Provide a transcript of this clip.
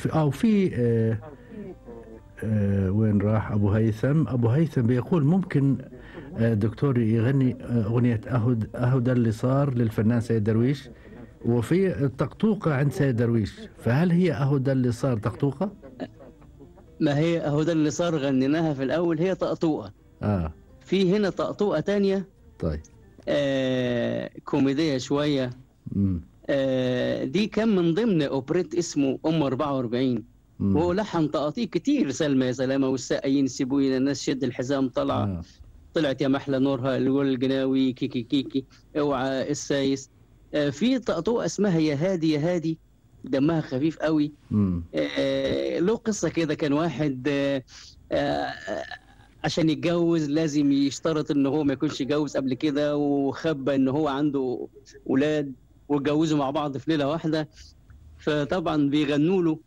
في او في آه آه وين راح ابو هيثم ابو هيثم بيقول ممكن آه دكتور يغني آه اغنيه اهد اهدى اللي صار للفنان سيد درويش وفي طقطوقه عند سيد درويش فهل هي اهدى اللي صار طقطوقه؟ ما هي اهدى اللي صار غنيناها في الاول هي طقطوقه اه في هنا طقطوقه تانية طيب آه كوميديه شويه مم. آه دي كان من ضمن اوبريت اسمه ام 44 مم. وهو لحن تقاطيع كتير سلمى يا سلامه والسقايين سيبوينا الناس شد الحزام طلع آه. طلعت يا محلى نورها الجول الجناوي كيكي كيكي اوعى السايس آه في طقطوقه اسمها يا هادي يا هادي دمها خفيف قوي مم. آه له قصه كده كان واحد آه آه عشان يتجوز لازم يشترط ان هو ما يكونش يتجوز قبل كده وخبى ان هو عنده ولاد واتجوزوا مع بعض في ليله واحده فطبعا بيغنوا له